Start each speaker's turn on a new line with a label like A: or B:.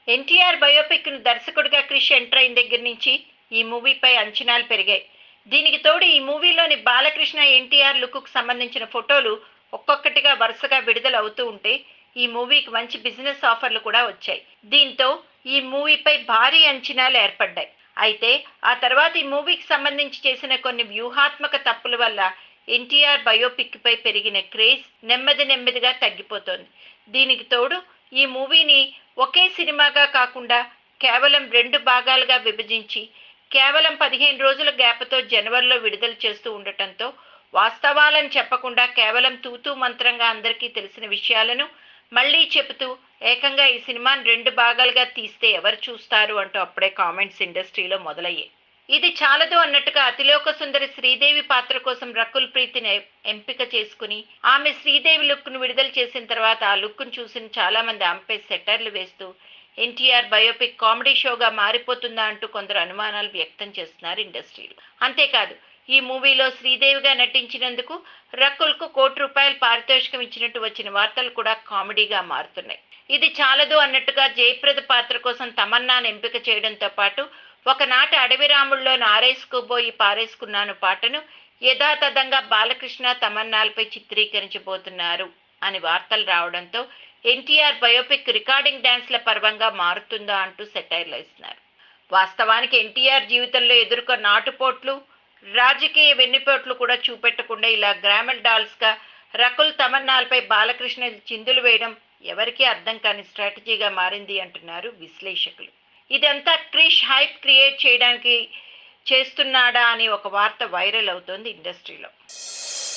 A: NTR biopic ను దర్శకుడిగా Krish enter అయిన దగ్గర నుంచి ఈ మూవీపై అంచనాలు పెరిగాయి దీనికి తోడు ఈ మూవీలోని బాలకృష్ణ ఎన్టీఆర్ లుక్ కు సంబంధించిన ఫోటోలు ఒక్కొక్కటిగా వరుసగా విడుదల అవుతూ ఉంటే ఈ మూవీకి మంచి బిజినెస్ ఆఫర్లు కూడా వచ్చాయి దీంతో ఈ మూవీపై భారీ అంచనాలు ఏర్పడ్డాయి అయితే ఆ తర్వాత ఈ మూవీకి సంబంధించి చేసిన కొన్ని వ్యూహాత్మక తప్పుల వల్ల ఎన్టీఆర్ బయోపిక్ పై పెరిగిన క్రేజ్ నెమ్మది నెమ్మదిగా తగ్గిపోతోంది దీనికి తోడు ఈ మూవీని ఒకే సినిమాగా కాకుండా కేవలం రెండు భాగాలుగా విభజించి కేవలం పదిహేను రోజుల గ్యాప్తో జనవరిలో విడుదల చేస్తూ ఉండటంతో వాస్తవాలను చెప్పకుండా కేవలం తూతూ మంత్రంగా అందరికీ తెలిసిన విషయాలను మళ్ళీ చెబుతూ ఏకంగా ఈ సినిమాని రెండు భాగాలుగా తీస్తే ఎవరు చూస్తారు అంటూ అప్పుడే కామెంట్స్ ఇండస్ట్రీలో మొదలయ్యాయి ఇది చాలదు అన్నట్టుగా అతిలోక సుందరి శ్రీదేవి పాత్ర కోసం రకుల్ ప్రీతిని ఎంపిక చేసుకుని ఆమె శ్రీదేవి లుక్ ను విడుదల చేసిన తర్వాత ఆ లుక్ ను చూసిన చాలా మంది ఆమెపై సెటర్లు వేస్తూ ఎన్టీఆర్ బయోపిక్ కామెడీ షోగా మారిపోతుందా అంటూ కొందరు అనుమానాలు వ్యక్తం చేస్తున్నారు ఇండస్ట్రీలో అంతేకాదు ఈ మూవీలో శ్రీదేవిగా నటించినందుకు రకుల్కు కోటి రూపాయల పారితోషికం ఇచ్చినట్టు వచ్చిన వార్తలు కూడా కామెడీగా మారుతున్నాయి ఇది చాలదు అన్నట్టుగా జయప్రద పాత్ర కోసం తమన్నాను ఎంపిక చేయడంతో పాటు ఒకనాటి అడవి రాముల్లో నారేసుకోబోయి పారేసుకున్నాను పాటను యథాతథంగా బాలకృష్ణ తమన్నాలపై చిత్రీకరించబోతున్నారు అని వార్తలు రావడంతో ఎన్టీఆర్ బయోపిక్ రికార్డింగ్ డ్యాన్స్ల పర్వంగా మారుతుందా అంటూ సెటైర్లు ఇస్తున్నారు వాస్తవానికి ఎన్టీఆర్ జీవితంలో ఎదుర్కొన్న నాటుపోట్లు రాజకీయ వెన్నుపోట్లు కూడా చూపెట్టకుండా ఇలా గ్రామల్ డాల్స్గా రకుల్ తమన్నాలపై బాలకృష్ణ చిందులు వేయడం ఎవరికీ అర్థం కాని స్ట్రాటజీగా మారింది అంటున్నారు విశ్లేషకులు ఇదంతా క్రిష్ హైప్ క్రియేట్ చేయడానికి చేస్తున్నాడా అని ఒక వార్త వైరల్ అవుతోంది ఇండస్ట్రీలో